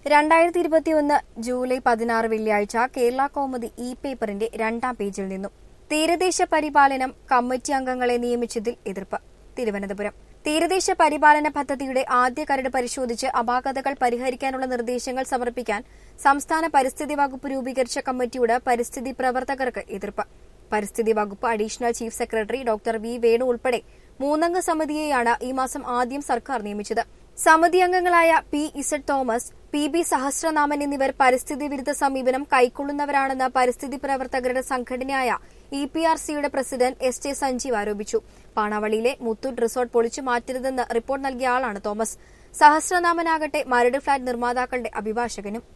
രണ്ടായിരത്തി ഇരുപത്തിയൊന്ന് ജൂലൈ പതിനാറ് വെള്ളിയാഴ്ച കേരള കൗമുദി ഇ പേപ്പറിന്റെ രണ്ടാം പേജിൽ നിന്നും തീരദേശ പരിപാലനം കമ്മിറ്റി അംഗങ്ങളെ നിയമിച്ചതിൽ എതിർപ്പ് തിരുവനന്തപുരം തീരദേശ പരിപാലന പദ്ധതിയുടെ ആദ്യ കരട് പരിശോധിച്ച് അപാകതകൾ പരിഹരിക്കാനുള്ള നിർദ്ദേശങ്ങൾ സമർപ്പിക്കാൻ സംസ്ഥാന പരിസ്ഥിതി വകുപ്പ് രൂപീകരിച്ച കമ്മിറ്റിയോട് പരിസ്ഥിതി പ്രവർത്തകർക്ക് എതിർപ്പ് പരിസ്ഥിതി വകുപ്പ് additional chief secretary doctor V Venu ഉൾപ്പെടെ മൂന്നംഗ സമിതിയെയാണ് ഈ മാസം ആദ്യം സർക്കാർ നിയമിച്ചത് സമിതി അംഗങ്ങളായ P Z Thomas P B Sahasranaman എന്നിവർ പരിസ്ഥിതി വിരുദ്ധ സമീപനം കൈക്കൊള്ളുന്നവരാണെന്ന് പരിസ്ഥിതി പ്രവർത്തകരുടെ സംഘടനയായ ഇ പി ആർ സിയുടെ പ്രസിഡന്റ് എസ് ജെ സഞ്ജീവ് ആരോപിച്ചു പാണാവളിയിലെ മുത്തൂറ്റ് റിസോർട്ട് പൊളിച്ചു മാറ്റരുതെന്ന് റിപ്പോർട്ട് നൽകിയ ആളാണ് തോമസ് സഹസ്രനാമനാകട്ടെ മരട് ഫ്ളാറ്റ് നിർമ്മാതാക്കളുടെ അഭിഭാഷകനും